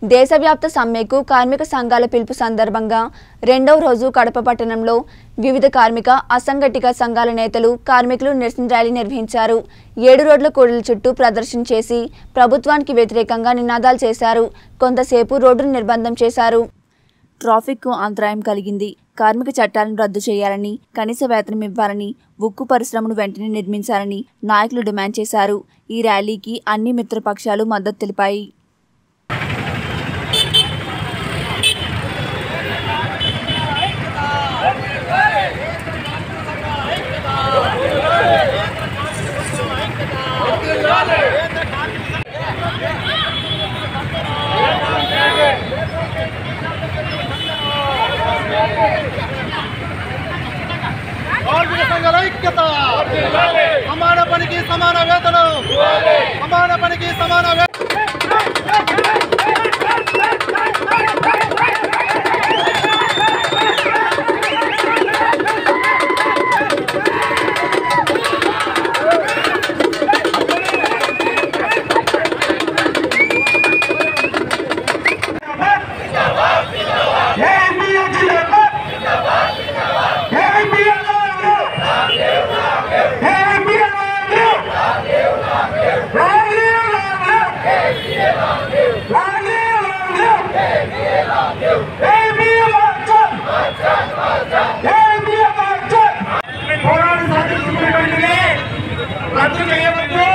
దేశవ్యాప్త సమ్మెకు కార్మిక సంఘాల పిలుపు సందర్భంగా రెండవ రోజు కడప పట్టణంలో వివిధ కార్మిక అసంఘటిత సంఘాల నేతలు కార్మికులు నిరసన ర్యాలీ నిర్వహించారు ఏడు రోడ్ల కూడల చుట్టూ ప్రదర్శన చేసి ప్రభుత్వానికి వ్యతిరేకంగా నినాదాలు చేశారు కొంతసేపు రోడ్డును నిర్బంధం చేశారు ట్రాఫిక్కు అంతరాయం కలిగింది కార్మిక చట్టాలను రద్దు చేయాలని కనీస వేతనం ఇవ్వాలని ఉక్కు పరిశ్రమను వెంటనే నిర్మించాలని నాయకులు డిమాండ్ చేశారు ఈ ర్యాలీకి అన్ని మిత్రపక్షాలు మద్దతు తెలిపాయి కార్మిక సంఘాల ఐక్యత సమాన పనికి సమాన వేతనం సమాన పనికి సమాన వే- పోరాటం సాధించుకున్నటువంటిది రద్దు చేయవద్దు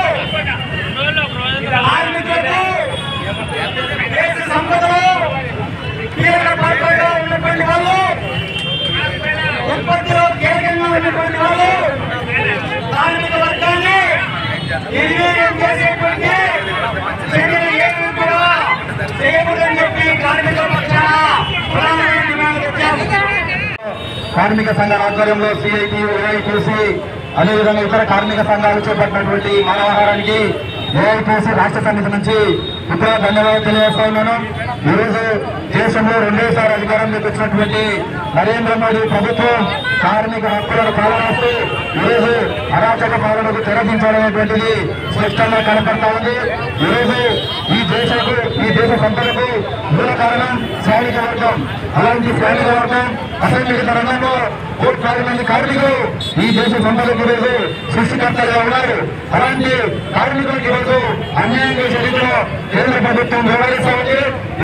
కార్మికులకు దేశ సంపదలో కీలక పాత్రగా ఉన్నటువంటి వాళ్ళు ఉత్పత్తిలో కీలకంగా ఉన్నటువంటి వాళ్ళు కార్మిక వర్గాన్ని నిర్వీర్యం చేసేటువంటి చర్యలు ఏమీ కూడా చేయకూడదని చెప్పి కార్మికుల పక్షాన ప్రధానమైన డిమాండ్ తెచ్చాము కార్మిక సంఘాల ఆధ్వర్యంలో సిఐటి ఏఐటీసీ అదేవిధంగా ఇతర కార్మిక సంఘాలు చేపట్టినటువంటి మానవహారానికి ఏఐటీసీ రాష్ట్ర సమితి నుంచి ఇతర ధన్యవాదాలు తెలియజేస్తా ఉన్నాను ఈరోజు దేశంలో రెండోసారి అధికారంలోకి వచ్చినటువంటి నరేంద్ర మోడీ ప్రభుత్వం కార్మిక హక్కులను కాలరాస్తూ ఈరోజు అరాచక పాలనకు తెరదించాలనేటువంటిది స్పష్టంగా కనపడతా ఉంది ఈరోజు ఈ దేశకు ఈ దేశ సంపదకు మూల కారణం సైనిక వర్గం అలాంటి సైనిక వర్గం అసంఘటిత రంగంలో కోట్లాది మంది కార్మికులు ఈ దేశ సంపదకు ఈరోజు సృష్టికర్తగా ఉన్నారు అలాంటి కార్మికులకు ఈరోజు అన్యాయం చేసే రీతిలో కేంద్ర ప్రభుత్వం వ్యవహరిస్తా ఉంది